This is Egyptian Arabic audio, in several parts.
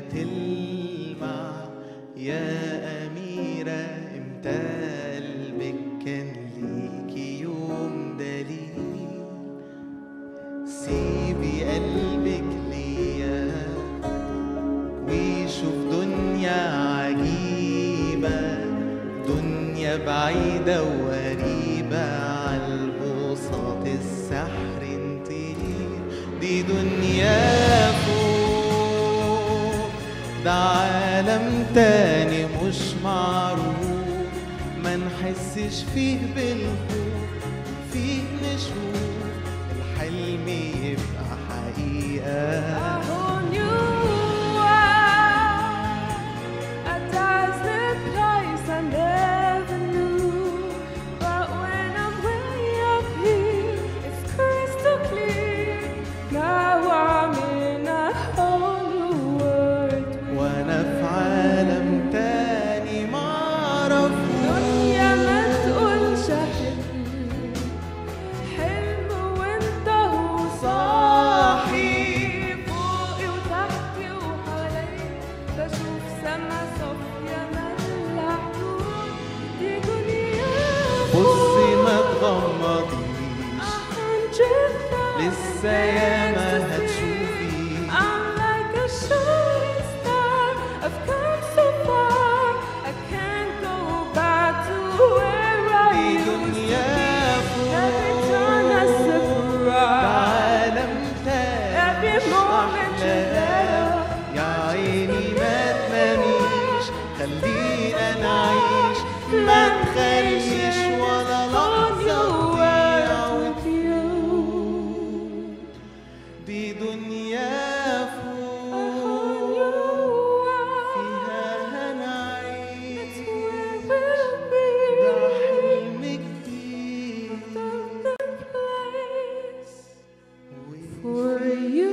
بتلمع يا أميرة امتى قلبك كان ليكي يوم دليل سيبي قلبك ليا ويشوف دنيا عجيبة دنيا بعيدة وقريبة عالبساط السحر نطير دي دنيا فوق ده عالم تاني مش معروف ما نحسش فيه بالخوف فيه نشوف الحلم يبقى حقيقة who knew a dazzling place I never knew. But when I'm way up here, it's crystal clear. Now I'm in a whole new world. وانا في عالم تاني معرفوش دنيا ما تقولش حلم حلم وانت وصاحي فوقي وتحتي وحواليا بشوف سما صافية مالها حدود دي دنيا بصي ما تغمضيش لسه ياما هتشوفي I'm like a shooting star. I've come so far. I can't go back to where I دي used to دنيا be. Every turn I فوق ده surprise. عالم تاني Every مش moment you're أحلام there. يا عيني ما تناميش خلينا نعيش ما تخليش ولا لحظة تضيع وتفوت دي دنيا فوق فيها هنعيش ده حلم جديد For you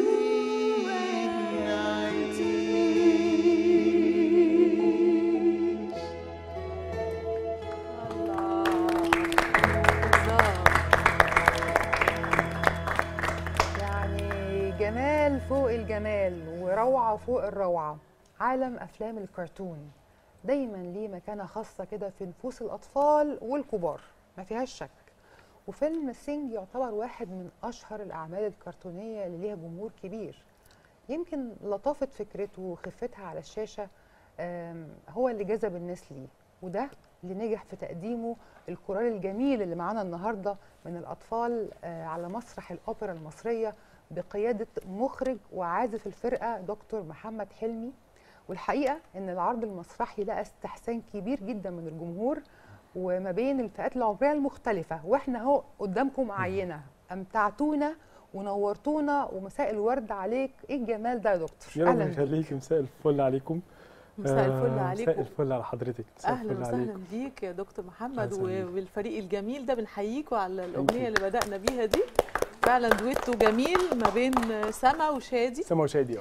يعني جمال فوق الجمال وروعة فوق الروعة عالم أفلام الكرتون دايما ليه مكانة خاصة كده في نفوس الأطفال والكبار ما فيهاش شك وفيلم سينج يعتبر واحد من أشهر الأعمال الكرتونية اللي ليها جمهور كبير يمكن لطافة فكرته وخفتها على الشاشة آم، هو اللي جذب الناس ليه وده اللي نجح في تقديمه الكورال الجميل اللي معانا النهارده من الأطفال آه، على مسرح الأوبرا المصرية بقيادة مخرج وعازف الفرقة دكتور محمد حلمي والحقيقة إن العرض المسرحي لقى استحسان كبير جدا من الجمهور وما بين الفئات العمرية المختلفة واحنا اهو قدامكم عينة أمتعتونا ونورتونا ومساء الورد عليك ايه الجمال ده يا دكتور يا رب بيك. يخليك مساء الفل عليكم مساء الفل آه، مساء عليكم الفل على حضرتك مساء اهلا الفل وسهلا عليكم بيك يا دكتور محمد أهلا وسهلا بيك. وبالفريق الجميل ده بنحييكم على you. الاغنيه اللي بدانا بيها دي فعلا دويتو جميل ما بين سما وشادي سما وشادي اه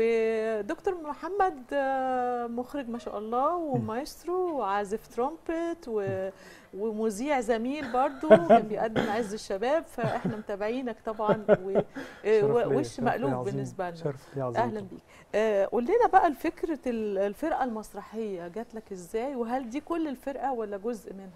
ودكتور محمد آه، مخرج ما شاء الله ومايسترو وعازف ترومبت و... ومذيع زميل برضو كان بيقدم عز الشباب فاحنا متابعينك طبعا و... آه، شرف ليا، وش شرف ليا مقلوب عظيم. بالنسبه لنا شرف لي عظيم اهلا بيك آه، قول لنا بقى الفكره ال- الفرقه المسرحيه جات لك ازاي وهل دي كل الفرقه ولا جزء منها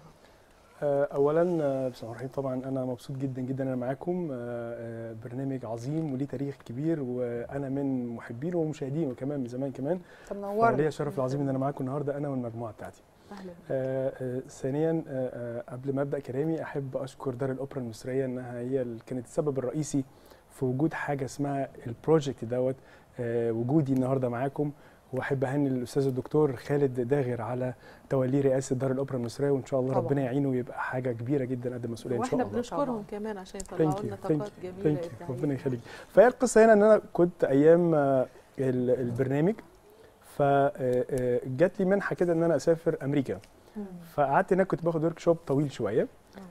آه، اولا آه، بسم الله الرحمن الرحيم طبعا انا مبسوط جدا جدا انا معاكم آه، آه، برنامج عظيم وليه تاريخ كبير وانا من محبينه ومشاهدينه كمان من زمان كمان طب ليا نورنا شرف العظيم ان انا معاكم النهارده انا والمجموعه بتاعتي اهلا آه، آه، ثانيا آه، آه، قبل ما ابدا كلامي احب اشكر دار الاوبرا المصريه انها هي اللي كانت السبب الرئيسي في وجود حاجه اسمها البروجكت دوت آه، وجودي النهارده معاكم واحب اهني الاستاذ الدكتور خالد داغر على توليه رئاسه دار الاوبرا المصريه وان شاء الله طبعاً. ربنا يعينه ويبقى حاجه كبيره جدا قد المسؤوليه ان شاء واحنا الله بنشكرهم طبعاً. كمان عشان يطلعوا Thank you, لنا thank طاقات you, جميله ثانك يو إبداعية. ربنا يخليك فهي القصه هنا ان انا كنت ايام آه، ال- البرنامج فجات لي منحه كده ان انا اسافر امريكا مم. فقعدت هناك كنت باخد ورك شوب طويل شويه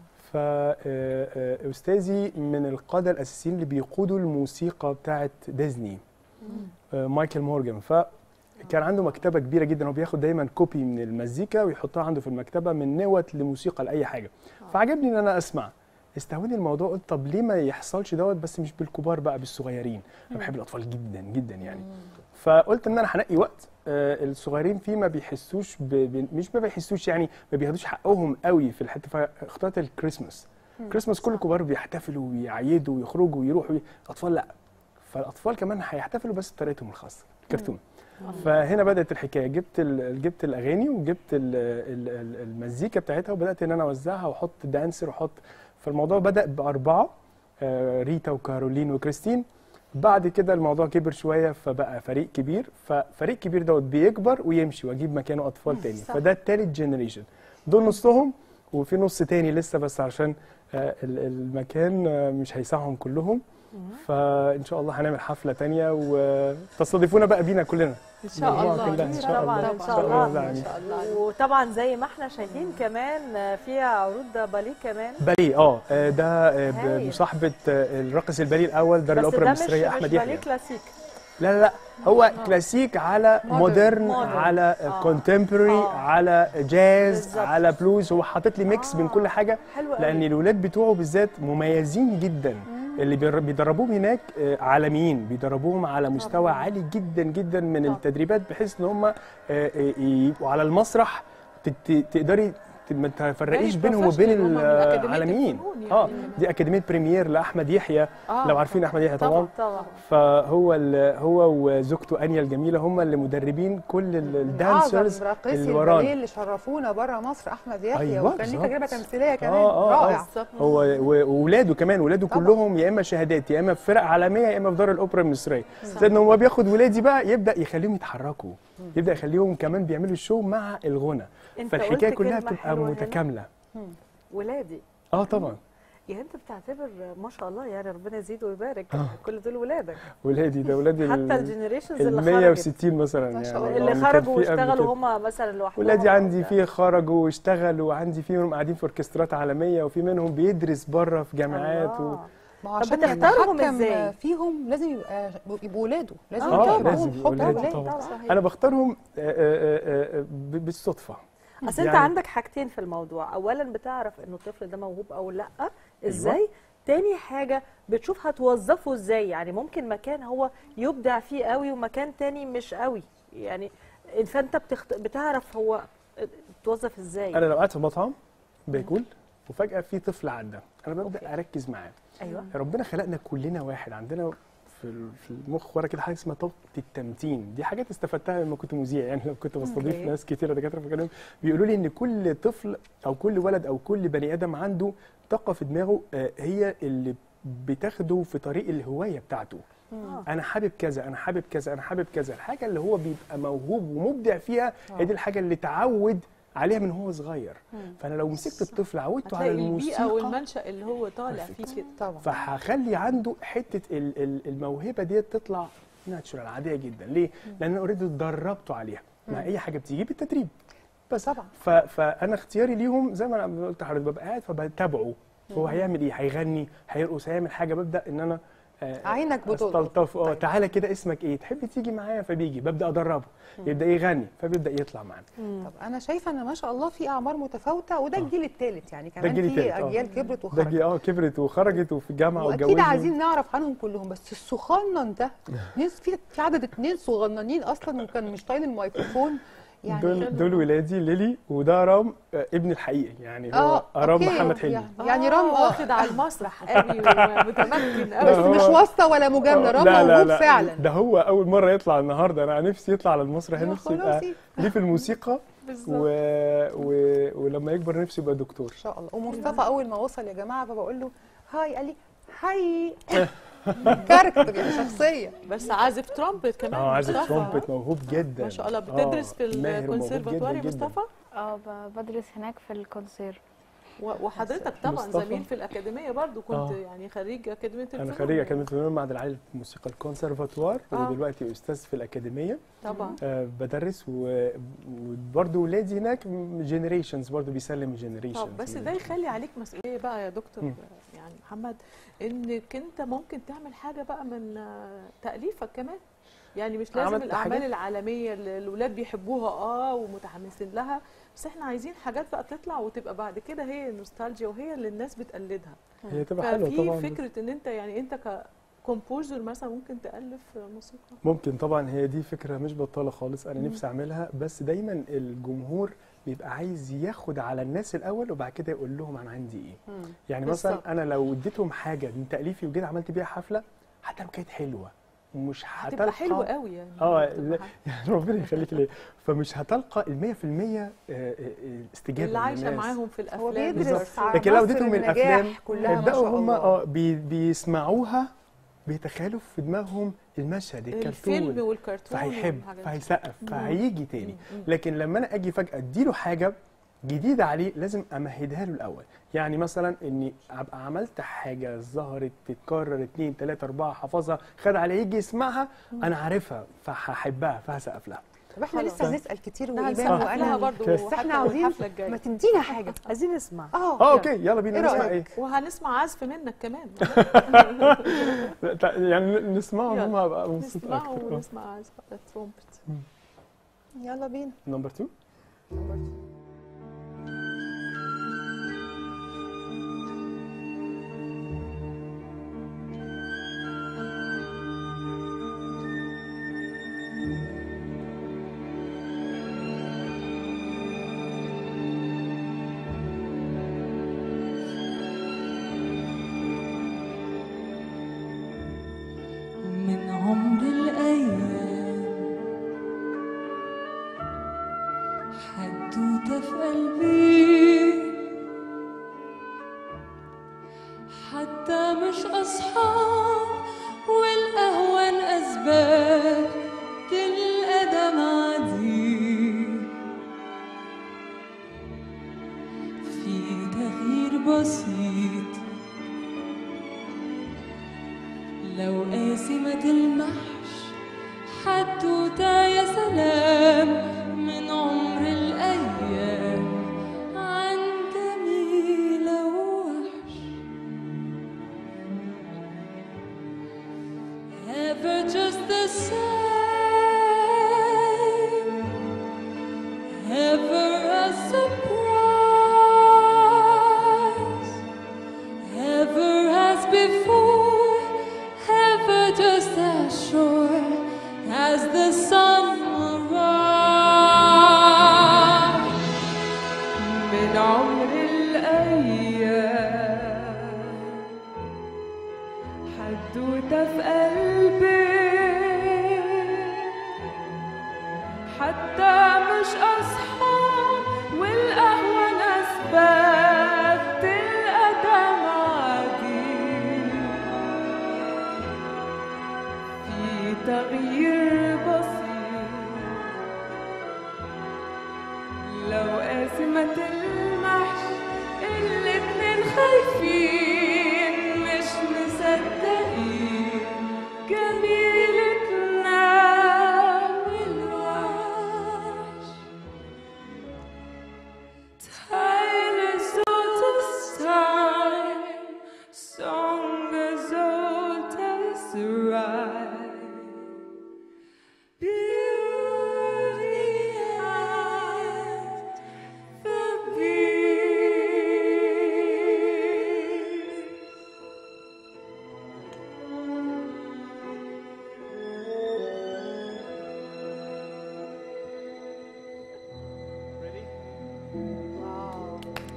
فاستاذي من القاده الاساسيين اللي بيقودوا الموسيقى بتاعه ديزني مم. آه، مايكل مورجان فكان عنده مكتبه كبيره جدا هو بياخد دايما كوبي من المزيكا ويحطها عنده في المكتبه من نوت لموسيقى لاي حاجه آه. فعجبني ان انا اسمع استهوني الموضوع قلت طب ليه ما يحصلش دوت بس مش بالكبار بقى بالصغيرين انا بحب الاطفال جدا جدا يعني فقلت ان انا هنقي وقت آه، الصغيرين فيه ما بيحسوش ب... ب... مش ما بيحسوش يعني ما بياخدوش حقهم قوي في الحته فاخترت الكريسماس كريسماس كل الكبار بيحتفلوا ويعيدوا ويخرجوا ويروحوا الاطفال لا فالاطفال كمان هيحتفلوا بس بطريقتهم الخاصه كرتون فهنا بدات الحكايه جبت ال... جبت الاغاني وجبت ال... ال... ال- المزيكا بتاعتها وبدات ان انا اوزعها واحط دانسر واحط فالموضوع بدا باربعه آه، ريتا وكارولين وكريستين بعد كده الموضوع كبر شويه فبقى فريق كبير ففريق كبير دوت بيكبر ويمشي واجيب مكانه اطفال تاني صح. فده التالت جنريشن دول نصهم وفي نص تاني لسه بس عشان آه، ال- المكان آه، مش هيسعهم كلهم فان شاء الله هنعمل حفله تانية وتستضيفونا بقى بينا كلنا ان شاء المجموعة الله كلها إن شاء طبعا الله. ان إن شاء شاء الله الله يعني. ان شاء الله وطبعا زي ما احنا شايفين كمان فيها عروض باليه كمان باليه اه آه، ده آه، ب- هايل. بمصاحبه آه، الراقص الباليه الاول دار بس الاوبرا ده مش المصريه مش احمد باليه يحيى كلاسيك لا لا لا هو كلاسيك على مودرن مودرن. على آه. كونتمبورري آه. على جاز بالظبط. على بلوز هو حاطط لي ميكس من كل حاجه حلو قوي لان الولاد بتوعه بالذات مميزين جدا اللي بير- بيدربوهم هناك آه، عالميين بيدربوهم على مستوى عالي جدا جدا من طبعا. التدريبات بحيث ان هم آه، آه، يبقوا على المسرح تت- تقدري ت- ما تفرقيش يعني بينهم وبين professional هم من أكاديمية العالميين الفنون يعني. اه دي اكاديميه بريمير لاحمد يحيى آه، لو عارفين احمد يحيى طبعا طبعا فهو ال- هو وزوجته انيا الجميله هم اللي مدربين كل ال- الدانسرز اعظم راقصي اللي ورانا. الباليه اللي شرفونا بره مصر احمد يحيى أيوة، وكان ليه بالظبط. تجربه تمثيليه كمان آه، آه، آه. رائع هو و- وولاده كمان ولاده طبعا. كلهم يا اما شهادات يا اما في فرق عالميه يا اما في دار الاوبرا المصريه لان هو بياخد ولادي بقى يبدا يخليهم يتحركوا يبدا يخليهم كمان بيعملوا الشو مع الغنى انت فالحكايه قلت كلها كلمة بتبقى حلوة هنا. متكامله ولادي اه طبعا يعني انت بتعتبر ما شاء الله يعني ربنا يزيد ويبارك آه. كل دول ولادك ولادي ده ولادي حتى الجنريشنز ال اللي خرجت 160 مثلا ما شاء يعني الله. اللي يعني كان خرجوا في قبل كده. واشتغلوا هم مثلا لوحدهم ولادي أو عندي ده. فيه خرجوا واشتغلوا وعندي فيه منهم قاعدين في اوركسترات عالميه وفي منهم بيدرس بره في جامعات و... الله. ما هو طب عشان بتختارهم يتحكم إزاي؟ فيهم لازم يبقى يبقوا ولاده لازم آه، يحبوهم لازم حب يبقوا ولاده ولاده طبعا. صحيح. انا بختارهم آه، آه، آه، ب- بالصدفه اصل انت يعني- عندك حاجتين في الموضوع اولا بتعرف انه الطفل ده موهوب او لا ازاي تاني حاجة بتشوف هتوظفه ازاي يعني ممكن مكان هو يبدع فيه قوي ومكان تاني مش قوي يعني فانت بتخت... بتعرف هو توظف ازاي انا لو قاعد في مطعم باكل وفجاه في طفل عدى انا ببدا أوكي. اركز معاه ايوه ربنا خلقنا كلنا واحد عندنا في ال- في المخ ورا كده حاجه اسمها طاقه التمتين دي حاجات استفدتها لما كنت مذيع يعني لما كنت بستضيف أوكي. ناس كتيره دكاتره فكانوا بيقولوا لي ان كل طفل او كل ولد او كل بني ادم عنده طاقه في دماغه آه، هي اللي بتاخده في طريق الهوايه بتاعته آه. انا حابب كذا انا حابب كذا انا حابب كذا الحاجه اللي هو بيبقى موهوب ومبدع فيها هي دي الحاجه اللي اتعود عليها من هو صغير فانا لو مسكت الطفل عودته على هتلاقي البيئه الموسيقى والمنشا اللي هو طالع فيه كده طبعا فهخلي عنده حته ال- ال- الموهبه ديت تطلع ناتشورال عاديه جدا ليه لان انا اوريدي اتدربته عليها مع اي حاجه بتيجي بالتدريب بس طبعا ف... فانا اختياري ليهم زي ما انا قلت لحضرتك ببقى قاعد فبتابعه هو هيعمل ايه هيغني هيرقص هيعمل حاجه ببدا ان انا آه، عينك بتلقط. استلطف اه طيب. تعالى كده اسمك ايه تحب تيجي معايا فبيجي ببدا ادربه يبدا يغني فبيبدا يطلع معانا طب انا شايفه ان ما شاء الله في اعمار متفاوته وده الجيل الثالث يعني كمان الجيل في التالت، آه. اجيال كبرت ده وخرجت جي- اه كبرت وخرجت وفي الجامعه واكيد واتجوزوا عايزين نعرف عنهم كلهم بس الصغنن ده ناس في في عدد اتنين صغننين اصلا وكان مش طايل الميكروفون يعني دول دول ولادي ليلي وده رام آه، ابني الحقيقي يعني هو رام أوكي، محمد حلمي يعني, يعني رام آه، اه واخد على المسرح قوي ومتمكن لا، بس قوي هو- مش واسطه ولا مجامله رام لا لا موهوب لا فعلا ده هو اول مره يطلع النهارده انا نفسي يطلع على المسرح يا نفسي يبقى خلاصي. ليه في الموسيقى و... بالظبط و... ولما يكبر نفسه يبقى دكتور ان شاء الله ومصطفى اول ما وصل يا جماعه فبقول له هاي قال لي هاي كاركتر يعني شخصيه بس عازف ترومبت كمان اه عازف مصطفى. ترومبت موهوب جدا ما شاء الله بتدرس في آه، ماهر وموهوب الكونسرفاتوار يا جداً جداً. مصطفى اه ب- بدرس هناك في الكونسير و- وحضرتك طبعا مصطفى. زميل في الاكاديميه برضو كنت آه. يعني خريج اكاديميه الفنون انا خريج اكاديميه الفنون معهد العالي للموسيقى الكونسرفاتوار آه. ودلوقتي استاذ في الاكاديميه طبعا آه بدرس و- وبرضه ولادي هناك جنريشنز برضه بيسلم جنريشنز طب بس ده يخلي عليك مسؤوليه بقى يا دكتور مم. يعني محمد انك انت ممكن تعمل حاجه بقى من آه، تاليفك كمان يعني مش لازم عملت الاعمال حاجات. العالميه اللي الاولاد بيحبوها اه ومتحمسين لها بس احنا عايزين حاجات بقى تطلع وتبقى بعد كده هي النوستالجيا وهي اللي الناس بتقلدها هي تبقى حلوه ففي طبعا فكره ان انت يعني انت كومبوزر مثلا ممكن تالف موسيقى ممكن طبعا هي دي فكره مش بطاله خالص انا مم. نفسي اعملها بس دايما الجمهور بيبقى عايز ياخد على الناس الاول وبعد كده يقول لهم انا عندي ايه مم. يعني بالظبط. مثلا انا لو اديتهم حاجه من تاليفي وجيت عملت بيها حفله حتى لو كانت حلوه ومش هتبقى هتلقى حلوه قوي يعني اه هتبقى لا، حلوة. يعني ربنا يخليك ليه فمش هتلقى ال 100% آه، آه، آه، استجابه اللي من عايشه الناس. معاهم في هو الافلام بيدرس والكرتون. على لكن لو مصر اديتهم النجاح الافلام كلها ما هيبداوا شاء هم الله. اه بي بيسمعوها بيتخيلوا في دماغهم المشهد الفيلم الكرتون والكرتون فهيحب والحاجات دي. فهيسقف مم. فهيجي تاني مم. مم. لكن لما انا اجي فجاه اديله حاجه جديده عليه لازم امهدها له الاول يعني مثلا اني ابقى عملت حاجه ظهرت تتكرر اتنين تلاته اربعه حافظها خد عليه يجي يسمعها انا عارفها فهحبها فهسقف لها طب احنا خلاص. لسه هنسال كتير ده وايمان هنسقف لها وانا برضه بس بس احنا حتى عاوزين الحفله الجايه ما تدينا حاجه عايزين نسمع اه اه اوكي يلا بينا إيه نسمع رأيك؟ ايه وهنسمع عزف منك كمان لا، تع- يعني نسمعهم يلا. هم هبقى مبسوط نسمع اكتر ونسمع عزف الترومبت يلا بينا نمبر 2 من عمر الأيام حدوتة في قلبي حتى مش أصحاب والأهون أسباب تلقى دمعة دي في تغيير بسيط لو قاسي ما تلمحش حدوتة يا سلام من عمر الأيام عن جميلة ووحش Ever just the same Ever a surprise Ever as before, ever just as sure as the sun will rise. من عمر الأيام حدوتة في قلبي حتى مش أصحاب والقهوة أسباب تلقى دمعتي في تغيير بسيط لو قاسي ما تلمحش الاتنين خايفين مش مصدقين جميلتنا والوحش Time is old as time, song as old as the rhyme. Beauty and the beast. واو.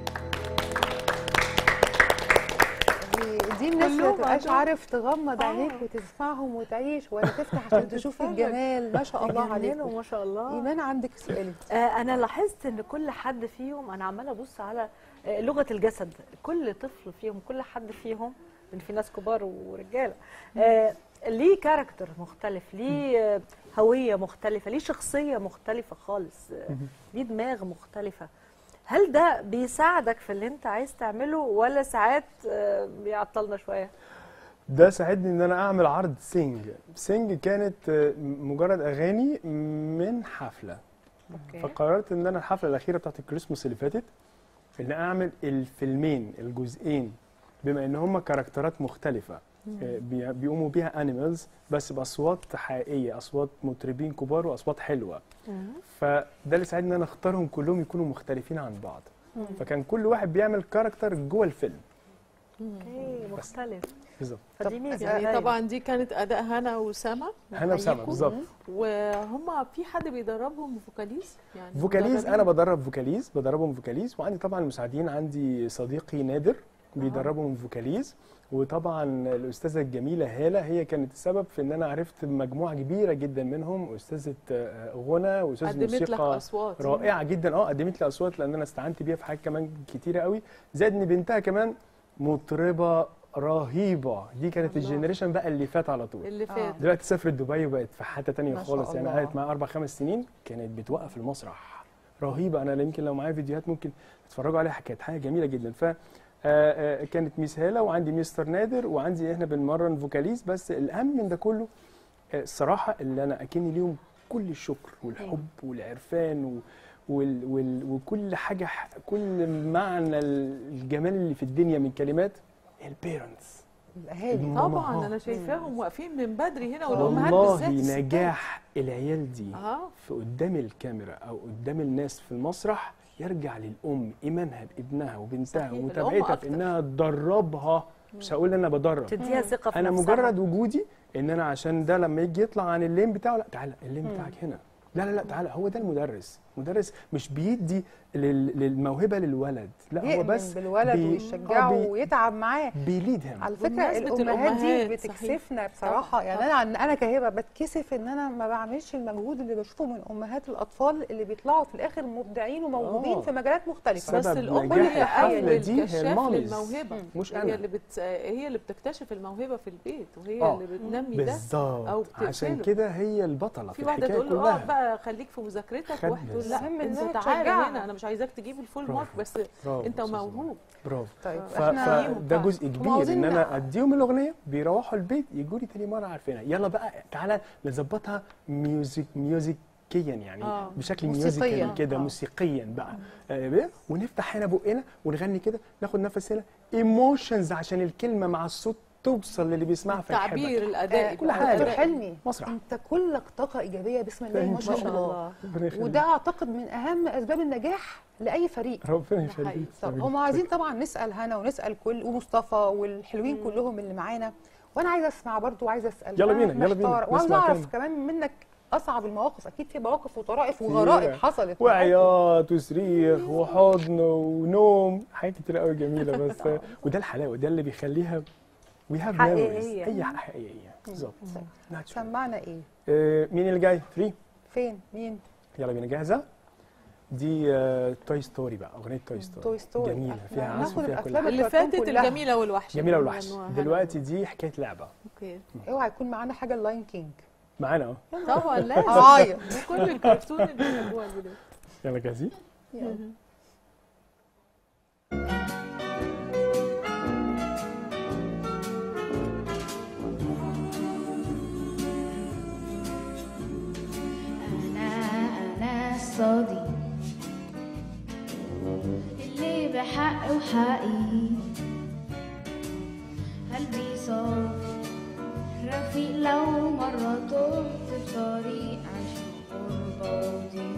دي دي الناس ما كلهم تبقاش عندهم- عارف تغمض آه. عينيك وتسمعهم وتعيش ولا تفتح عشان تشوف تتفرج. الجمال ما شاء الله عليكم عليكم ما شاء الله ايمان عندك سؤال آه، انا لاحظت ان كل حد فيهم انا عماله ابص على آه، لغه الجسد كل طفل فيهم كل حد فيهم لان في ناس كبار ورجاله آه، ليه كاركتر مختلف ليه آه، هويه مختلفه ليه شخصيه مختلفه خالص آه، ليه دماغ مختلفه هل ده بيساعدك في اللي انت عايز تعمله ولا ساعات آه، بيعطلنا شويه ده ساعدني ان انا اعمل عرض سينج سينج كانت آه، مجرد اغاني من حفله اوكي فقررت ان انا الحفله الاخيره بتاعت الكريسماس اللي فاتت ان اعمل الفيلمين الجزئين بما ان هم كاركترات مختلفه آه، بي- بيقوموا بيها انيمالز بس باصوات حقيقيه اصوات مطربين كبار واصوات حلوه فده اللي ساعدني ان انا اختارهم كلهم يكونوا مختلفين عن بعض فكان كل واحد بيعمل كاركتر جوه الفيلم اوكي مختلف بالظبط فدي ميزه يعني هايلة. طبعا دي كانت اداء هنا وسما هنا وسما نحييكم. بالظبط وهم في حد بيدربهم فوكاليز يعني فوكاليز مدربين؟ انا بدرب فوكاليز بدربهم فوكاليز وعندي طبعا المساعدين عندي صديقي نادر بيدربهم فوكاليز وطبعا الاستاذه الجميله هاله هي كانت السبب في ان انا عرفت مجموعه كبيره جدا منهم استاذه آه، غنى واستاذه قدمت لك موسيقى اصوات رائعه جدا اه قدمت لي اصوات لان انا استعنت بيها في حاجات كمان كتيره قوي زائد ان بنتها كمان مطربه رهيبه دي كانت الله. الجنريشن بقى اللي فات على طول اللي فات دلوقتي سافرت دبي وبقت في حته تانية ما شاء خالص يعني الله. قعدت معايا اربع خمس سنين كانت بتوقف المسرح رهيبه انا يمكن لو معايا فيديوهات ممكن تتفرجوا عليها كانت حاجه جميله جدا ف آه، آه، كانت ميس هاله وعندي مستر نادر وعندي احنا بنمرن فوكاليز بس الاهم من ده كله آه، الصراحه اللي انا اكني ليهم كل الشكر والحب والعرفان و وال وال وكل حاجه ح- كل معنى الجمال اللي في الدنيا من كلمات البيرنتس الاهالي طبعا انا شايفاهم واقفين من بدري هنا والامهات بالذات والله الستات. نجاح العيال دي اه في قدام الكاميرا او قدام الناس في المسرح يرجع للام ايمانها بابنها وبنتها صحيح، الأم ومتابعتها أكتر. في انها تدربها مش هقول انا بدرب تديها ثقه في انا نفسها. مجرد وجودي ان انا عشان ده لما يجي يطلع عن اللين بتاعه لا تعالى اللين بتاعك هنا لا لا لا تعالى هو ده المدرس مدرس مش بيدي لل- للموهبه للولد لا هو يؤمن بس بالولد بي- ويشجعه آه، بي- ويتعب معاه بيليد هم على فكره بمناسبة الامهات دي الأمهات، بتكسفنا صحيح. بصراحه طبعاً، يعني طبعاً. انا انا كهبه بتكسف ان انا ما بعملش المجهود اللي بشوفه من امهات الاطفال اللي بيطلعوا في الاخر مبدعين وموهوبين آه. في مجالات مختلفه سبب بس الام نجاح هي الحفلة اول دي هي كشاف الماميز. للموهبه مش هي انا اللي بت... هي اللي بتكتشف الموهبه في البيت وهي آه. اللي بتنمي ده أو بالظبط بتقفله. عشان كده هي البطله في في واحده الحكايه تقول له اقعد كلها بقى خليك في مذاكرتك خد وواحده تقول بس. لا المهم انزل إنها تعالى تشجعها. هنا انا مش عايزاك تجيب الفول برافو. مارك بس برافو انت أستاذة موهوب برافو طيب ف- احنا فده جزء كبير عاوزين ان انا نع- اديهم الاغنيه بيروحوا البيت يجوا لي تاني مره عارفينها يلا بقى تعالى نظبطها ميوزك ميوزكيا يعني آه. بشكل موسيقياً. ميوزيكال كده آه. موسيقيا بقى آه، بيه؟ ونفتح هنا بقنا ونغني كده ناخد نفس هنا ايموشنز عشان الكلمه مع الصوت توصل للي بيسمعها التعبير فيحبك الاداء كل حاجة. دكتور حلمي مسرح انت كلك طاقه ايجابيه بسم الله ما ما شاء ما شاء الله الله ربنا يخليك. وده اعتقد من اهم اسباب النجاح لاي فريق ربنا ده حقيقي. يخليك طب هم عايزين طبعا نسال هنا ونسال كل ومصطفى والحلوين كلهم اللي معانا وانا عايزه اسمع برضو وعايزه اسال يلا أنا بينا، يلا بينا. محتارة. وعايزه نسمع اعرف تاني. كمان منك اصعب المواقف اكيد في مواقف وطرائف وغرائب حصلت وعياط وصريخ وحضن ونوم حاجات كتير قوي جميله بس وده الحلاوه ده اللي بيخليها وي هاف حقيقية. اي حاجه حقيقيه بالظبط Natural. سمعنا ايه آه، مين اللي جاي 3 فين مين يلا بينا جاهزه دي توي ستوري بقى اغنيه توي ستوري توي ستوري جميله فيها ناخد عزف وفيها كل الأفلام حاجه اللي الكرتون فاتت كلها. الجميله والوحشه جميله اللي والوحش غنوها دلوقتي دي حكايه لعبه اوكي اوعى يكون معانا حاجه اللاين كينج معانا اهو طبعا لازم عايط كل الكرتون اللي بيحبوها دي يلا جاهزين أنا أنا الصديق اللي بحق وحقيقي قلبي صافي رفيق لو مرة تهت في طريق عشان قربة وضيق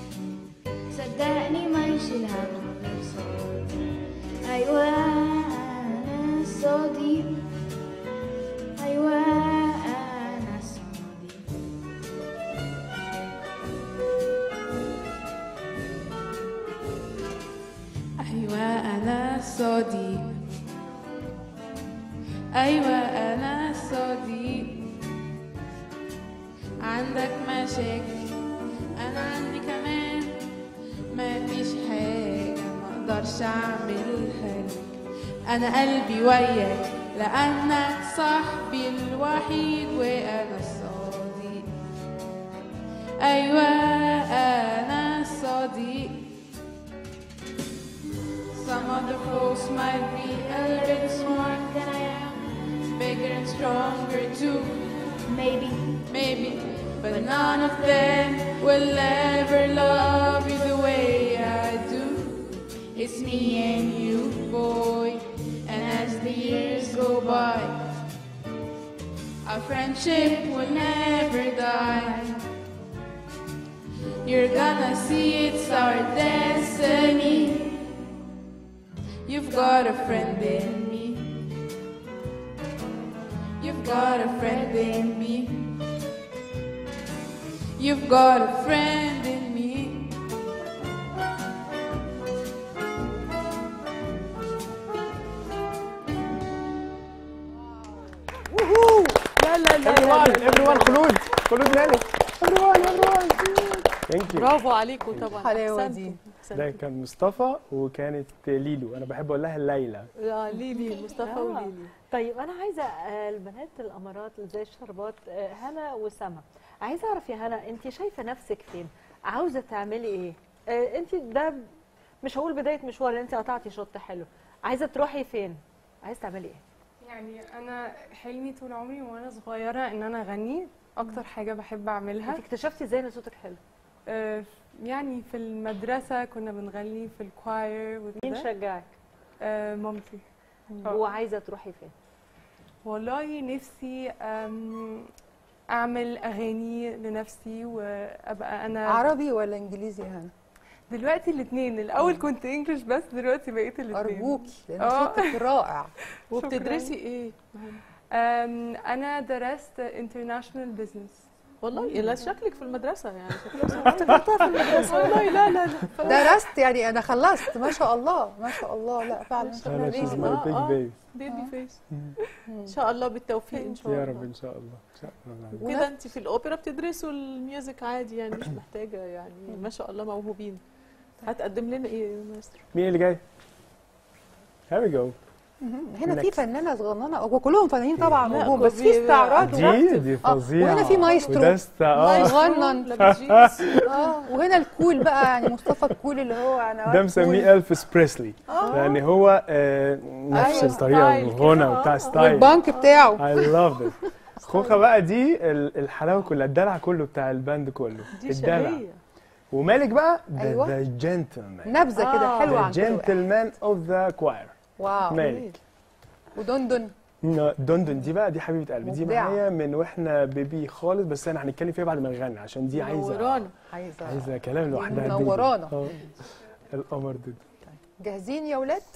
صدقني ما يشيل هم غير صديق أيوة أنا الصديق أيوة أنا الصديق أيوة أنا صديق أيوة أنا صديق عندك مشاكل أنا عندي كمان ما فيش حاجة ما أقدرش أعملها لك أنا قلبي وياك لأنك صاحبي الوحيد وأنا الصديق أيوة أنا الصديق Some other folks might be a little smart than I am, bigger and stronger too, Maybe maybe, but none of them will ever love you the way I do. It's me and you, boy, and as the years go by, our friendship will never die. You're gonna see it's our destiny. You've got a friend in me. got a friend in me. You've got a friend in me. لا لا لا everyone لا everyone خلود خلود مالك everyone everyone ثانك يو برافو عليكم طبعا الحلاوة أحسنتوا. دي. أحسنتوا. ده كان مصطفى وكانت ليلو انا بحب اقول لها ليلى لا ليلي مصطفى آه. وليلي طيب انا عايزه آه، البنات الامارات اللي زي الشربات آه، هنا وسما عايزه اعرف يا هنا انت شايفه نفسك فين عاوزه تعملي ايه آه، انت ده مش هقول بدايه مشوار لأن انت قطعتي شوط حلو عايزه تروحي فين عايزه تعملي ايه يعني انا حلمي طول عمري وانا صغيره ان انا اغني اكتر حاجه بحب اعملها انت اكتشفتي ازاي ان صوتك حلو آه، يعني في المدرسه كنا بنغني في الكواير مين وكده شجعك آه، مامتي آه. وعايزه تروحي فين والله نفسي آم، اعمل اغاني لنفسي وابقى انا عربي ولا انجليزي يا هنا دلوقتي الاثنين الاول كنت انجلش بس دلوقتي بقيت الاثنين ارجوكي لان آه. صوتك رائع وبتدرسي ايه؟ أم، انا درست انترناشونال بزنس والله لا شكلك في المدرسه يعني شكلك افتكرتها في المدرسه والله لا لا لا درست يعني انا خلصت ما شاء الله ما شاء الله لا فعلا انا شيز آه، ماي بيج آه. بيبي بيبي فيس ان شاء الله بالتوفيق ان شاء يا الله رب ان شاء الله ان شاء الله كده انت في الاوبرا بتدرسوا الميوزك عادي يعني مش محتاجه يعني ما شاء الله موهوبين هتقدم لنا ايه يا ماستر مين اللي جاي؟ Here we go هنا في فنانه صغننه وكلهم فنانين طبعا لا، نجوم بس في كوبي- استعراض دي دي آه، فظيعه وهنا في مايسترو. ودستا اه صغنن لابس جينز. اه وهنا الكول بقى يعني مصطفى الكول اللي هو انا ده مسميه الفيس بريسلي لان هو آه، نفس أيوة، الطريقه ستايل الغنى كده، وبتاع آه. ستايل والبنك بتاعه I love this خوخة بقى دي ال- الحلاوه كلها الدلع كله بتاع الباند كله دي الدلع شقيه ومالك بقى ذا أيوة. ذا جنتلمان نبذه كده آه. حلوه ذا عن كل واحد. جنتلمان اوف ذا كواير واو مالك ودندن دندن دي بقى دي حبيبه قلبي دي مبدعة. معايا من واحنا بيبي خالص بس انا هنتكلم فيها بعد ما نغني عشان دي عايزه منورانا عايزه عايزه كلام لوحدها دي. منورانا. آه. القمر دود جاهزين يا ولاد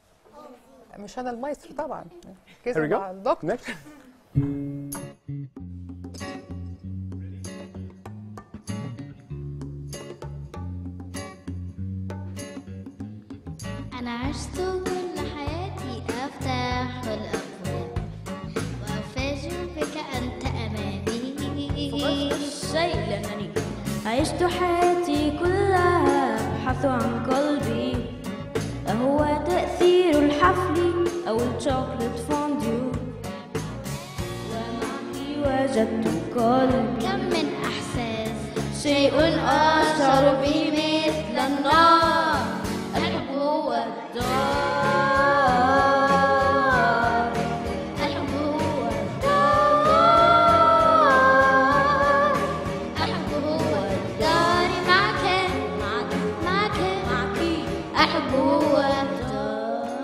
مش انا المايسترو طبعا Here we كده go. مع الدكتور next أنا عشت كل حياتي أفتح الأبواب وأفاجئ بك أنت أمامي الشيء لأنني عشت حياتي كلها أبحث عن قلبي أهو تأثير الحفل أو الشوكولات فونديو ومعي وجدت قلبي كم من إحساس شيء أشعر به مثل النار الحب هو الدار الحب هو الدار الحب هو الدار معك معك معك معك الحب هو الدار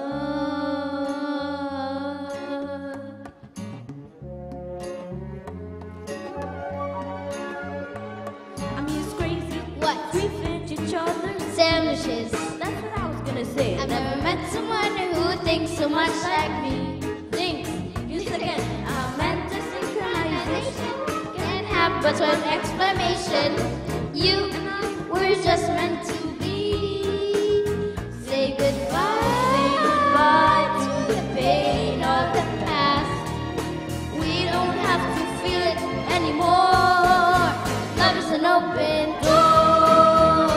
I'm just crazy What? We fit each other Sandwiches. That's what I was gonna say I've never met someone who thinks so much like me. Thanks Just again I meant to synchronization Can't have but one exclamation. You were just meant to be. Say goodbye. Say goodbye to the pain of the past. We don't have to feel it anymore. Love is an open door.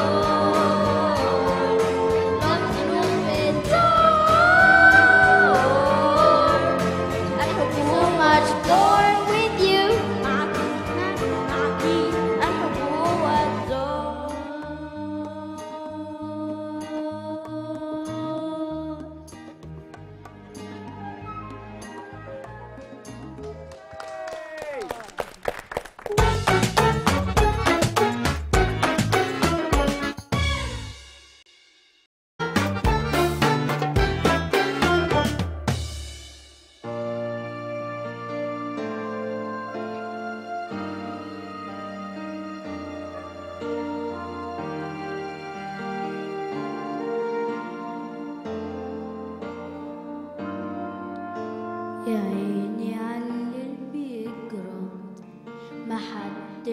Love is an open door. I hope so much more with you. الحب هو الدار يا عيني على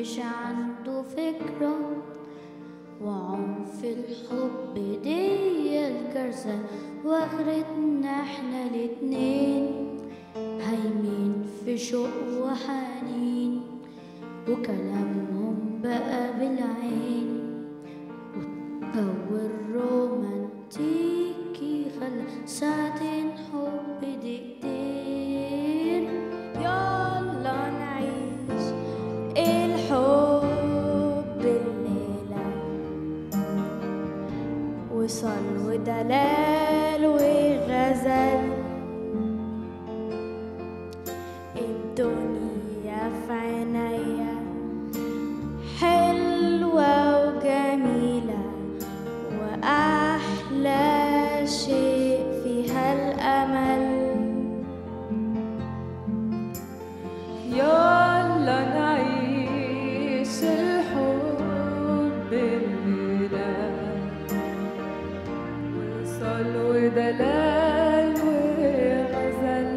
مش عنده فكرة وعنف الحب دي الكارثة واخرتنا احنا الاتنين هايمين في شوق وحنين وكلامهم بقى بالعين والجو الرومانتيكي خلى ساعتين حب دقيقتين يلا نعيش الحب الليلة وصل ودلال وغزل الدنيا في عينيا حلوة وجميلة وأحلى شيء فيها الأمل يلا نعيش الحب الليلة وصل ودلال وغزل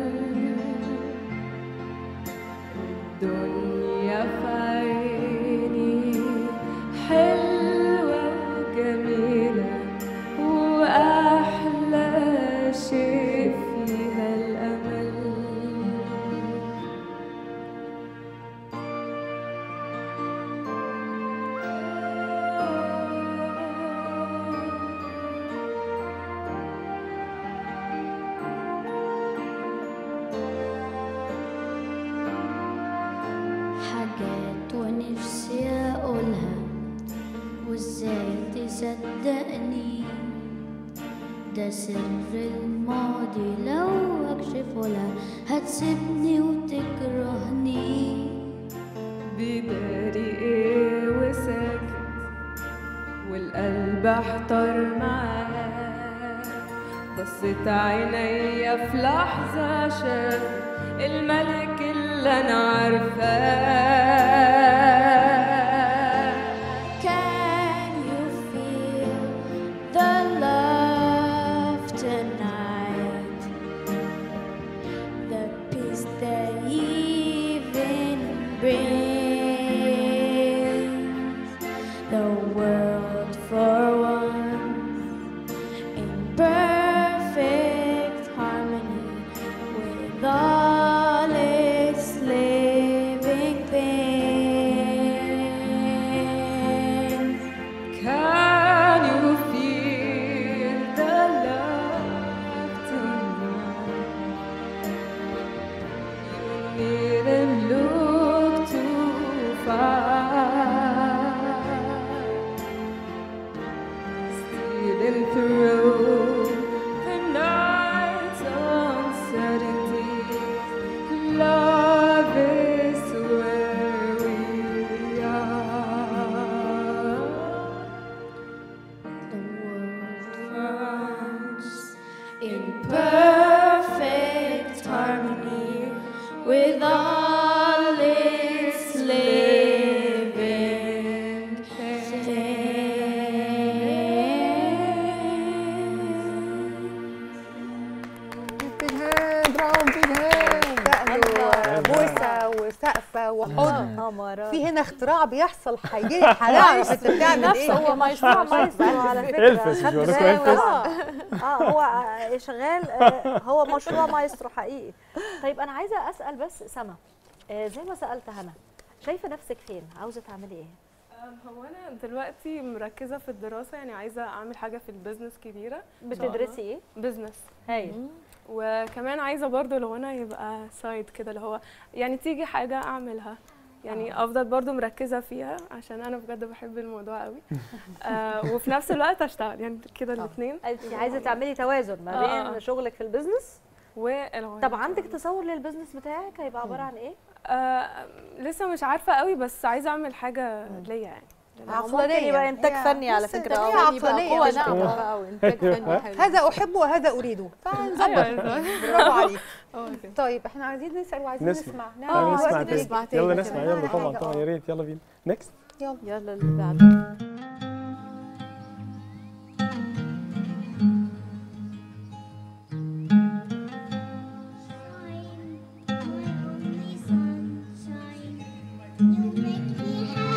الدنيا في عيني حلوة وجميلة وأحلى شيء فيها الأمل حاجات ونفسي أقولها وإزاي تصدقني ده سر الماضي لو أكشفه لها هتسيبني وتكرهني بيداري ايه وساكت والقلب احتار معاه بصت عينيا في لحظة شاف الملك اللي انا عارفاه Can you feel the love tonight? The peace that even brings the world for once in perfect harmony with all its living things. Can you feel the love tonight? You needn't look too far. Stealing through the night's uncertainties, love is where we are. The world runs in perfect harmony with all its living things. بيج هاند راوند بيج هاند سقله بوسه وسقفه وحضن قمرة في هنا اختراع بيحصل هيجي لي هنعرف انت بتعمل ايه هو مشروع مايسترو على فكرة الفس مش بقول لكم بالك؟ الفس اه هو آه، شغال آه، هو مشروع مايسترو حقيقي طيب انا عايزه اسال بس سما آه، زي ما سالت هنا شايفه نفسك فين عاوزه تعملي ايه هو انا دلوقتي مركزه في الدراسه يعني عايزه اعمل حاجه في البيزنس كبيره بتدرسي ايه بزنس هايل وكمان عايزه برضو لو انا يبقى سايد كده اللي هو يعني تيجي حاجه اعملها يعني آه. افضل برضو مركزه فيها عشان انا بجد بحب الموضوع قوي آه وفي نفس الوقت اشتغل يعني كده الاثنين انت عايزه تعملي توازن ما آه، بين آه. شغلك في البيزنس والغنى طب عندك تصور للبيزنس بتاعك هيبقى عباره عن ايه آه لسه مش عارفه قوي بس عايزه اعمل حاجه ليا يعني ممكن يبقى انتاج هي- فني على بص، فكره ده هي اه عقلانية قوة مش ناعمة كده. بقى وإنتاج فني حلو هذا احبه وهذا اريده فنظبط أيوة. برافو عليك اه كده. طيب احنا عايزين نسال وعايزين نسمع. نسمع آه، نعمل نسمع دلوقتي تاني. نسمع تاني يلا كمان. نسمع يلا نعمل طبعا حاجة، طبعا آه. يا ريت يلا بينا نكست يلا يلا اللي بعده Shine, my only sunshine. You make me happy.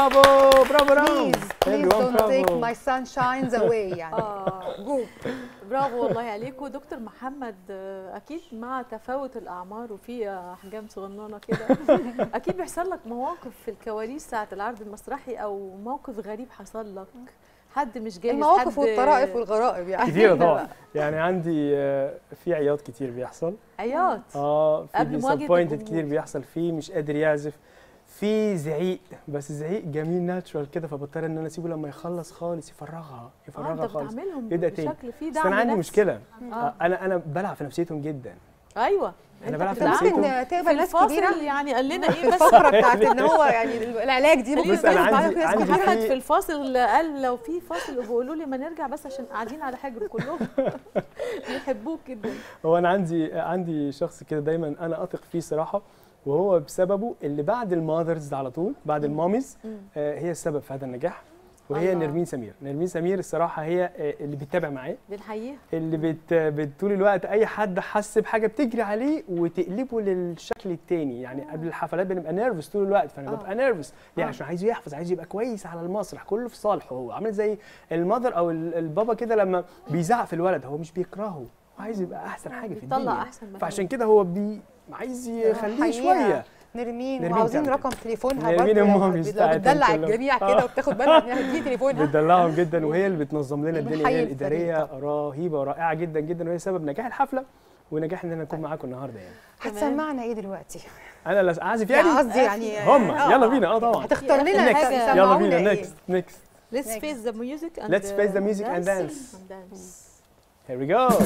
برافو برافو رام Please, please don't take my sunshines away يعني اه جوب برافو والله عليكم دكتور محمد آه، اكيد مع تفاوت الاعمار وفي احجام صغننه كده اكيد بيحصل لك مواقف في الكواليس ساعه العرض المسرحي او موقف غريب حصل لك حد مش جاهز المواقف حد والطرائف والغرائب يعني كتيرة طبعا يعني عندي آه، في عياط كتير بيحصل عياط اه في قبل مواجهة ديسابوينتد الجمهور. كتير بيحصل فيه مش قادر يعزف في زعيق بس زعيق جميل ناتشورال كده فبضطر ان انا اسيبه لما يخلص خالص يفرغها اه يفرغها انت خالص بتعملهم يبدأ تاني. بشكل فيه بس دعم انا عندي نفسي. مشكله آه. آه، انا انا بلعب في نفسيتهم جدا ايوه انا أنت بلعب في بتدعم. نفسيتهم ممكن في تقبل ناس الفاصل كبيره يعني قال لنا في ايه بس الفقره بتاعت ان هو يعني العلاج دي ممكن بص، أنا تقبل عندي- ناس عندي كبيرة. محمد في- في الفاصل قال لو في فاصل بيقولوا لي ما نرجع بس عشان قاعدين على حجر كلهم بيحبوك جدا هو انا عندي عندي شخص كده دايما انا اثق فيه صراحه وهو بسببه اللي بعد الماذرز على طول بعد الماميز مم. آه، هي السبب في هذا النجاح وهي الله. نرمين سمير نرمين سمير الصراحه هي آه، اللي بتتابع معاه بنحييها اللي بت بت- طول الوقت اي حد حس بحاجه بتجري عليه وتقلبه للشكل التاني يعني قبل الحفلات بنبقى نيرفس طول الوقت فانا آه. ببقى نيرفس ليه آه. عشان عايزه يحفظ عايز يبقى كويس على المسرح كله في صالحه هو عامل زي المذر او ال- البابا كده لما بيزعق في الولد هو مش بيكرهه هو عايز يبقى احسن حاجه في بيطلع الدنيا احسن ما فعشان كده هو بي عايز يخليه حقيقة. شويه نرمين نرمين وعاوزين تعمل رقم تليفونها نرمين برضه لو المامي بت- لو بتاعتهم بتدلع كلهم. الجميع آه. كده وبتاخد بالها انها دي تليفونها بتدلعهم جدا وهي اللي بتنظم لنا الدنيا بنحيي هي الفريق الاداريه رهيبه ورائعه جدا جدا وهي سبب نجاح الحفله ونجاح ان انا اكون معاكم النهارده يعني هتسمعنا ايه دلوقتي؟ انا اللي اعزف يعني يعني قصدي يعني هم آه. يلا بينا اه طبعا هتختار في لنا آخر حاجة. يسمعونا يلا بينا إيه؟ نيكست نيكست Let's Next. face the music and Let's face the music and dance. dance. and dance. here we go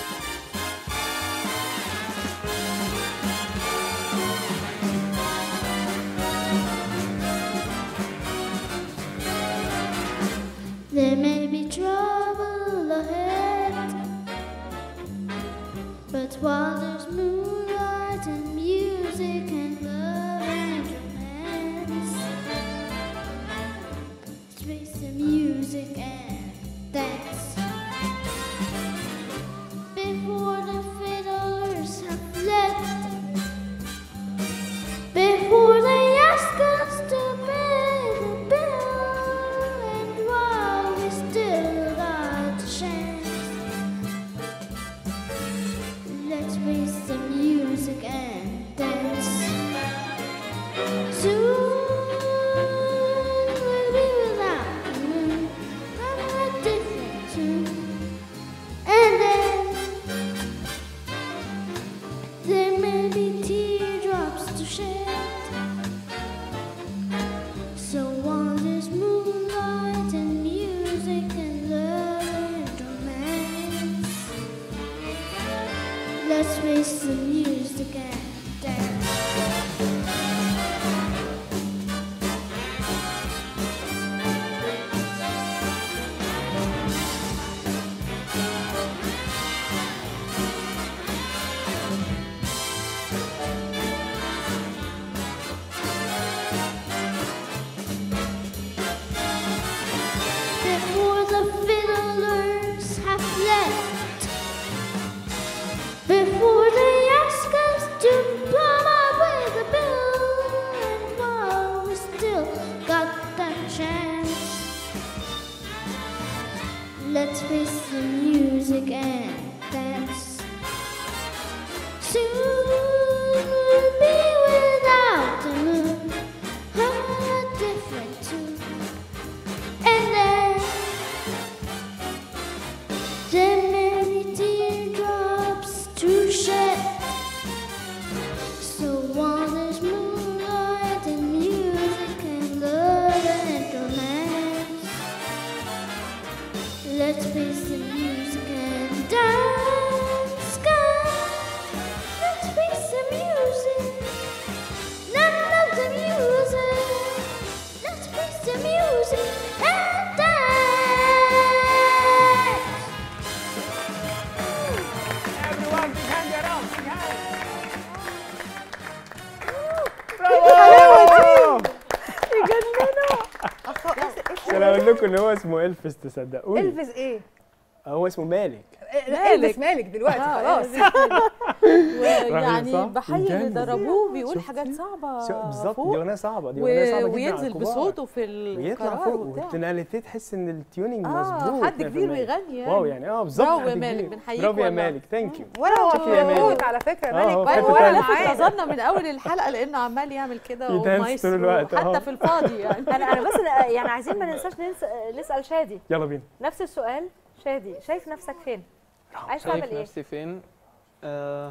There may be trouble ahead, but while there's moonlight and music and love and romance, let's face the music and dance. Before the fiddlers have left, before they ask us to pay the bill, and while we still got a chance, let's face the music and dance. Soon we'll be without the moon, from a different tune, and then. There may be teardrops to shed. So while there's moonlight and music and love and romance, let's face the music and dance. Before the fiddlers have left, before they ask us to come up with a bill, and while we still got that chance, let's face the music and dance. Soon we'll be without the moon, a different tune. And then there may be teardrops to shed. So while there's moonlight and music and love and romance, let's face the music and dance. Come, let's face the music. None of the music. Let's face the music and dance. برافو أخ- انا اقول لكم ان هو اسمه الفيس تصدقوني الفز ايه؟ هو اسمه مالك لا، البس مالك دلوقتي آه، خلاص ويعني صح؟ بحيي اللي يجنن. دربوه بيقول شفتي؟ حاجات صعبة شو- بالظبط فوق. دي اغنيه صعبه دي و- اغنيه صعبه جدا على وينزل الكبار. بصوته في ويطلع القرار فوق وبتاع والتوناليتي تحس ان التيونينج اه مظبوط حد كبير 100%. بيغني يعني واو يعني اه بالظبط برافو حد يا مالك، كبير. بنحييك برافو يا والله. مالك ثانك يو وانا هو شوفي يا مالك. موجود على فكره آه، مالك هو بقى فاتت ولا عليك. معانا. انتظرنا من اول الحلقه لانه عمال يعمل كده يدانس طول ومايسترو الوقت، آه. حتى في الفاضي يعني انا انا بس يعني عايزين ما ننساش ننس- نسال شادي يلا بينا نفس السؤال شادي شايف نفسك فين عايز تعمل شايف ايه نفسي فين آه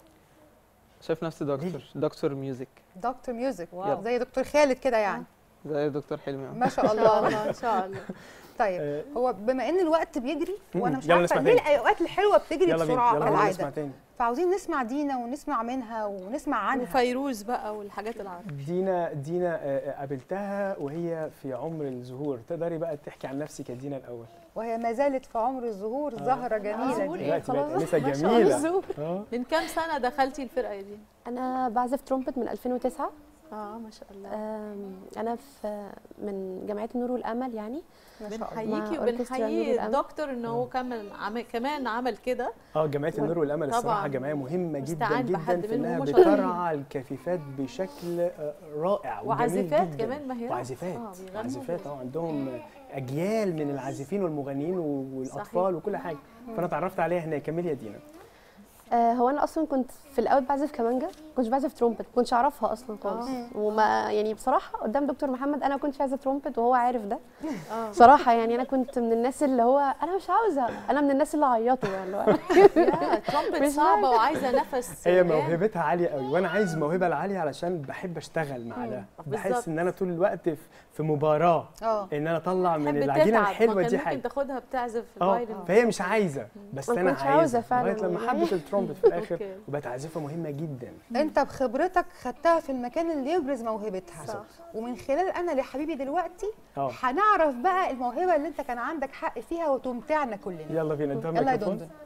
شايف نفسي دكتور دكتور ميوزك دكتور ميوزك واو. زي دكتور خالد كده يعني زي دكتور حلمي ما شاء ان شاء الله الله ان شاء الله طيب آه، هو بما ان الوقت بيجري مم. وانا مش يلا عارفه نسمع ليه تاني. الاوقات الحلوه بتجري يلا بينا بسرعه يلا بينا نسمع كالعاده تاني فعاوزين نسمع دينا ونسمع منها ونسمع عنها وفيروز بقى والحاجات العربية دينا دينا آه، آه، قابلتها وهي في عمر الزهور تقدري بقى تحكي عن نفسك يا دينا الاول وهي ما زالت في عمر الزهور زهره جميله زهور دي إيه؟ دلوقتي بقت خلاص. انسه ما شاء الله جميله زهور. اه من كام سنه دخلتي الفرقه دي انا بعزف ترومبت من 2009 اه ما شاء الله أم، انا في من جمعيه النور والامل يعني ما شاء الله بنحييكي مع أوركسترا نور وبنحيي الأمل. الدكتور ان هو كمل عم... كمان عمل كده اه جمعيه النور والامل طبعاً. الصراحه جمعيه مهمه جدا مستعان جدا بحد في منهم انها ما شاء الله. بترعى الكفيفات بشكل آه، رائع وجميل وعازفات جدا. كمان ماهرات. وعازفات آه، بيغنوا. عازفات اه عندهم اجيال من العازفين والمغنيين والاطفال وكل حاجه فانا اتعرفت عليها هناك كملي يا دينا آه، هو انا اصلا كنت في الاول بعزف كمانجا كنتش بعزف ترومبت ما كنتش اعرفها اصلا خالص وما يعني بصراحه قدام دكتور محمد انا ما كنتش عايزه ترومبت وهو عارف ده اه بصراحه يعني انا كنت من الناس اللي هو انا مش عاوزه انا من الناس اللي عيطوا يعني اللي هو يا ترومبت مش صعبه وعايزه نفس هي جامد. موهبتها عاليه قوي وانا عايز الموهبه العاليه علشان بحب اشتغل مع ده بالظبط. بحس ان انا طول الوقت في- في مباراه اه ان انا اطلع من تحب العجينه تتعب. الحلوه ما دي كان حاجه ممكن تاخدها بتعزف اه فايلن فهي مش عايزه بس ما انا كنتش عايزه عاوزة فعلاً لغايه لما يعني. حبت الترومبت في الاخر أوكي. وبقت عازفه مهمه جدا انت بخبرتك خدتها في المكان اللي يبرز موهبتها صح. ومن خلال انا لحبيبي دلوقتي اه هنعرف بقى الموهبه اللي انت كان عندك حق فيها وتمتعنا كلنا يلا بينا اديها يلا يا الميكروفون دندن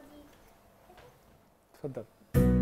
اتفضل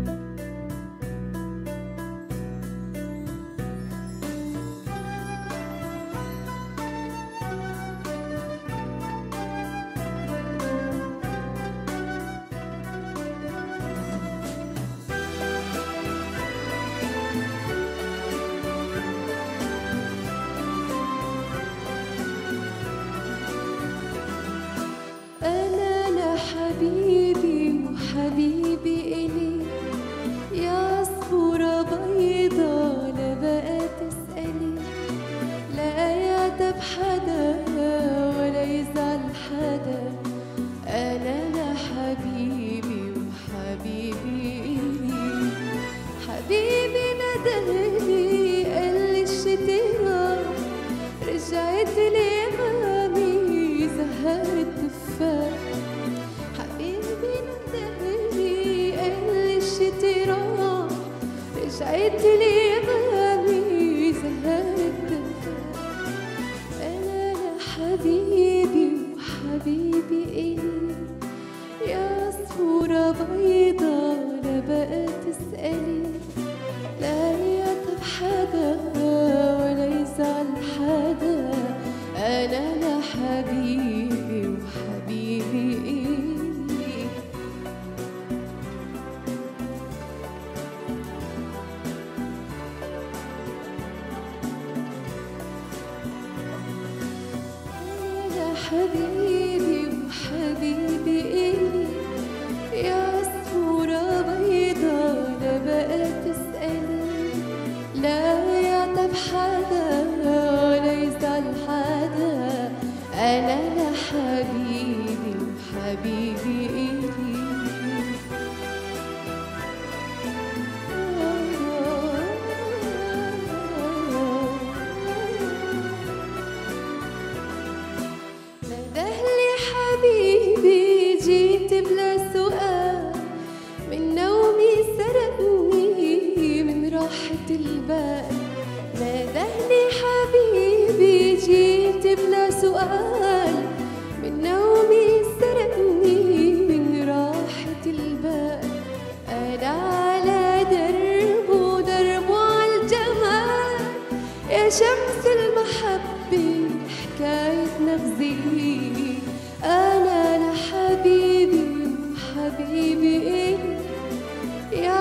أنا لحبيبي وحبيبي إلي يا صورة بيضة لا بقى تسألي لا يعتب حدا ولا يزعل حدا أنا لحبيبي وحبيبي إلي حبيبي ندهني قال لي الشتاء رجعت لي مامي زهر التفاح حبيبي ندهني قال لي الشتاء راح رجعت لي مامي زهر التفاح أنا لحبيبي وحبيبي إلي يا صورة بيضة لا بقى تسألي لا يعتب حدا ولا يزعل حدا أنا لحبيبي وحبيبي إلي أنا حبيبي وحبيبي إلي يا صورة بيضة لا بقى تسألي لا يعتب حدا ولا يزعل حدا أنا لحبيبي وحبيبي إلي ندهلي حبيبي جيت بلا سؤال من نومي سرقني من راحة البال ندهلي حبيبي جيت بلا سؤال من نومي سرقني من راحة البال أنا على دربه دربه عالجمال يا شمس المحبة حكاية نغزي أنا لحبيبي وحبيبي إلي يا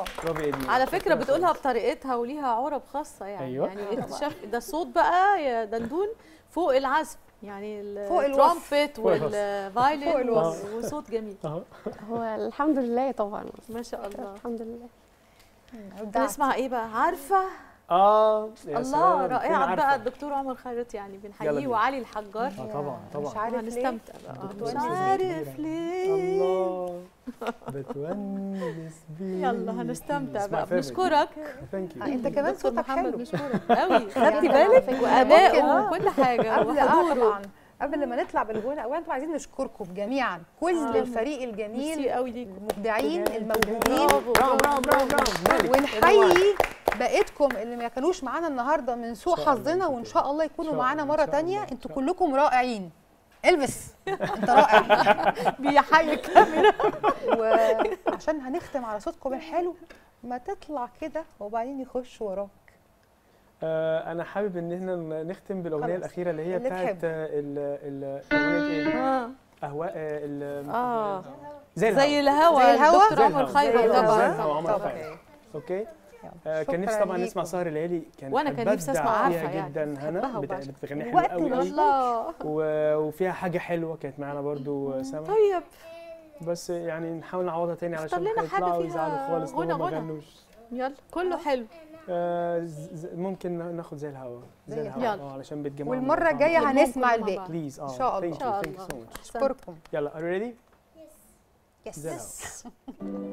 برافو يا دينا على فكره شكراً بتقولها خالص. بطريقتها وليها عرب خاصه يعني أيوة. يعني اكتشاف ده صوت بقى يا دندون فوق العزف يعني فوق الوصف. الترومبت فوق الوصف. والفايلن فوق الوصف. وصوت جميل اهو هو الحمد لله طبعا ما شاء الله الحمد لله أبدعت. نسمع ايه بقى عارفه اه يا الله سلام، فين رائعه عارفة؟ بقى الدكتور عمر خيرت يعني يلا بنحييه بينا. وعلي الحجار اه طبعا مش طبعا عارف ليه هنستمتع بقى دكتور مش نسمة عارف كبيرة. ليه الله بتونس بيك يلا هنستمتع اسمع بقى favorite. بنشكرك ثانك آه، يو انت كمان دكتور صوتك محمد حلو بنشكرك قوي خدتي يعني بالك ممكن- واداء وكل حاجه قبل اه وحضوره طبعا قبل ما نطلع بالغنى اولا طبعا عايزين نشكركم جميعا كل آه. الفريق ميرسي الجميل قوي ليكم المبدعين الموهوبين برافو برافو برافو برافو برافو مالك. ونحيي بقيتكم اللي ما كانوش معانا النهارده من سوء إن شاء الله حظنا يكونوا وان شاء الله إن يكونوا شاء معانا الله، إن مره شاء تانية الله، إن انتوا شاء كلكم رائعين البس انت رائع بيحيي الكاميرا وعشان هنختم على صوتكم الحلو ما تطلع كده وبعدين يخش وراك آه انا حابب ان احنا نختم بالاغنيه خلاص. الاخيره اللي هي اللي بتاعت تحب. آه، ال ال اغنيه ايه اه اهواء آه، ال اه زي زي الهوا الهوا زي الهوا؟ دكتور زي عمر الهوا. خيرت زي الهوا. طبعا زي الهوا عمر طبعاً. خيرت اوكي يلا. آه كان نفسي شكراً طبعا نسمع ليكم. سهر الليالي كانت وأنا كان نفسي ببدع أسمع فيها عارفة يعني. جدا بحبها هنا بت- وبعشق. بتغني حلو وقت قوي ما قوي الله و- وفيها حاجه حلوه كانت معانا برضو سما طيب بس يعني نحاول نعوضها تاني اختار علشان لنا حاجة هيطلعوا فيها يزعلوا خالص لو غنى ما غنى. غنوش يلا كله حلو آه ز- ز- ممكن ناخد زي الهوا زي زي الهوا يلا. اه علشان بتجمعوا والمره الجايه نلمهم هنسمع كلنا مع الباقي بعض. بليز اه إن شاء الله. ثانك إن يو شاء ثانك يو الله. سو ماتش اشكركم يلا are you ready يس زي الهوا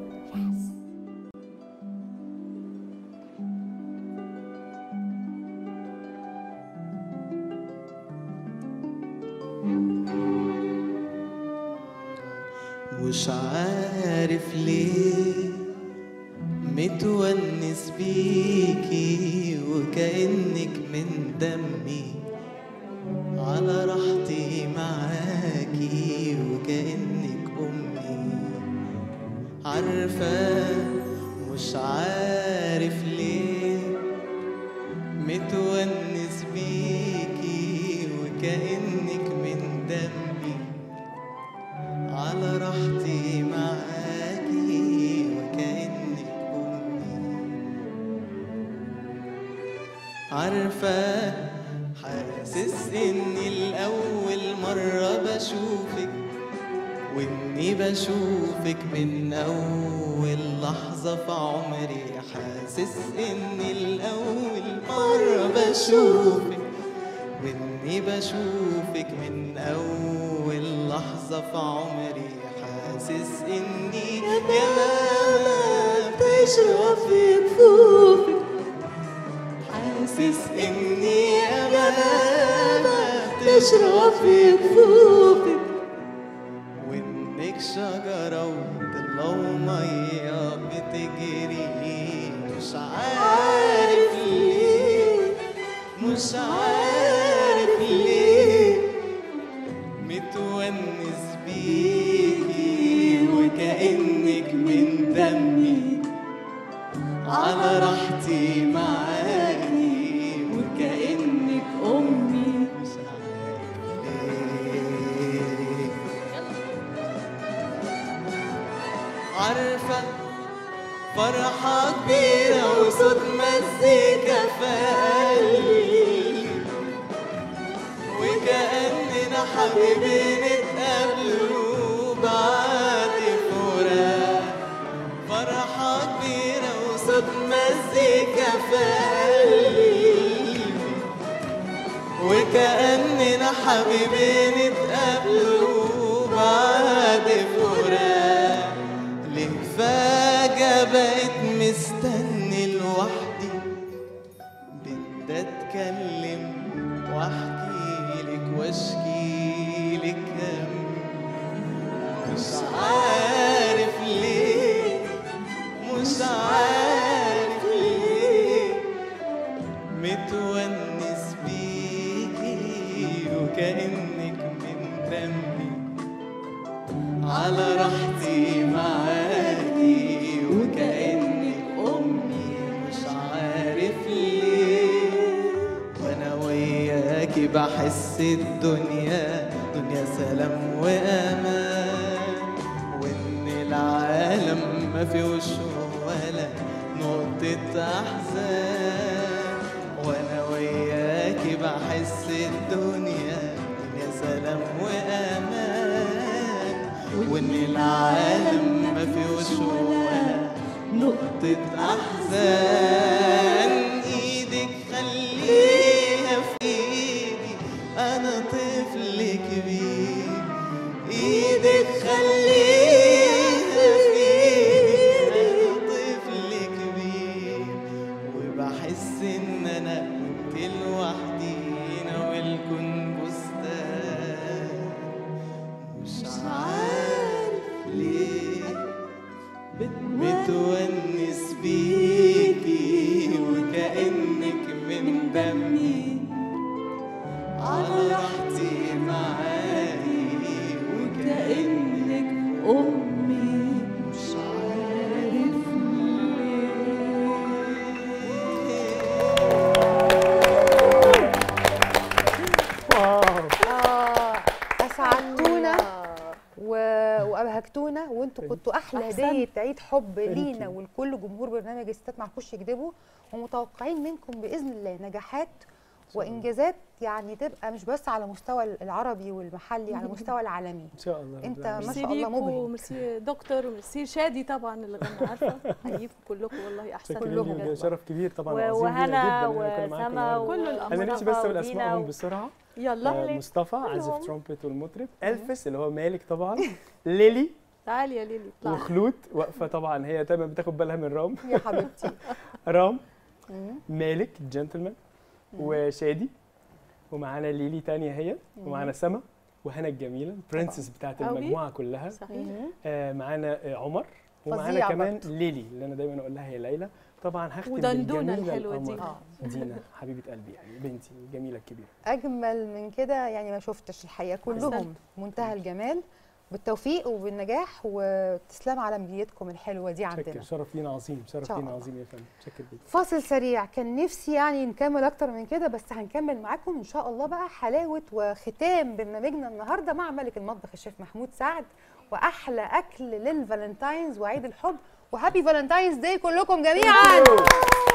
مش عارف ليه متونس بيكي وكأنك من دمي على راحتي معاكي وكأنك أمي عارفة مش عارف ليه متونس بيكي وكأنك من دمي على راحتي معاكي وكأنك أمي عارفة حاسس إني الأول مرة بشوفك وإني بشوفك من أول لحظة في عمري حاسس إني الأول مرة بشوفك وإني بشوفك من أول لحظة في عمري حاسس إني يا ماما بتشرب في كفوفك حاسس إني يا ماما بتشرب في كفوفك وإنك شجرة وضلة ومية بتجري مش عارف ليه مش عارف ليه متونس بيكي وكأنك من دمي على راحتي معاكي وكأنك أمي مش عارف ليه عارفة فرحة كبيرة وصوت مزيكا في قلبي وكأننا حبيبين اتقابلوا بعد فراق فرحة كبيرة وصوت مزيكا في قلبي وكأننا حبيبين اتقابلوا بعد فراق ليه فجأة بقيت مستني لوحدي بدي اتكلم واحكي لك واشكي لك هم مش عارف ليه مش عارف ليه متونس بيكي وكأنك من دمي على راحتي معاكي وكأنك أمي مش عارف ليه وأنا وياكي بحس الدنيا دنيا سلام وأمان وإن العالم ما فيهوش ولا نقطة أحزان وأنا وياكي بحس الدنيا يا سلام وأمان وإن العالم ما فيهوش ولا نقطة أحزان إيدك خليها في إيدي أنا طفل كبير إيدك خليها في إيدي أنا طفل كبير وبحس إن أنا كنت لوحدي هنا والكون بستان مش عارف ليه بتونس بيكي وكأنك من دمي على راحتي معاكي وكأنك أمي مش عارف آه، اسعدتونا و... وابهجتونا وانتوا كنتوا احلى أحسنت. هديه عيد حب Thank لينا you. ولكل جمهور برنامج الستات معكوش يكذبوا ومتوقعين منكم باذن الله نجاحات وانجازات يعني تبقى مش بس على مستوى العربي والمحلي على مستوى العالمي ان شاء الله انت رب ما ميرسي شاء الله ليكوا مبهج وميرسي دكتور وميرسي شادي طبعا اللي كنا عارفه احييكم كلكم والله احسن شكرا كلهم ليك شرف كبير طبعا و- وعظيم لينا وهنا جدا إن أنا أكون معاكم وسما النهاردة. كل انا نفسي بس ومصطفى اقول ودينا اسمائهم و- بسرعه يلا آه، مصطفى عازف كلهم. ترومبت والمطرب الفس اللي هو مالك طبعا ليلي تعالي يا ليلي اطلعي وخلود واقفه طبعا هي دايما بتاخد بالها من رام يا حبيبتي رام مم. مالك جنتلمان وشادي ومعانا ليلي تانية هي ومعانا سما وهنا الجميلة البرنسس بتاعت أوي. المجموعة كلها صحيح آه معانا آه عمر ومعانا فظيعة كمان برضه. ليلي اللي انا دايما اقول لها هي ليلى طبعا هختم ودندونة بالجميلة الحلوة دي. القمر. آه. دينا حبيبة قلبي يعني بنتي الجميلة الكبيرة اجمل من كده يعني ما شفتش الحقيقه كلهم أحسنت. منتهى الجمال بالتوفيق وبالنجاح وتسلم على مجيتكم الحلوه دي شكر عندنا شرف لينا عظيم شرف شاء لينا الله. عظيم يا فندم شكر جدا فاصل سريع كان نفسي يعني نكمل اكتر من كده بس هنكمل معاكم ان شاء الله بقى حلاوه وختام برنامجنا النهارده مع ملك المطبخ الشيف محمود سعد واحلى اكل للفالنتاينز وعيد الحب وهابي فالنتاينز داي كلكم جميعا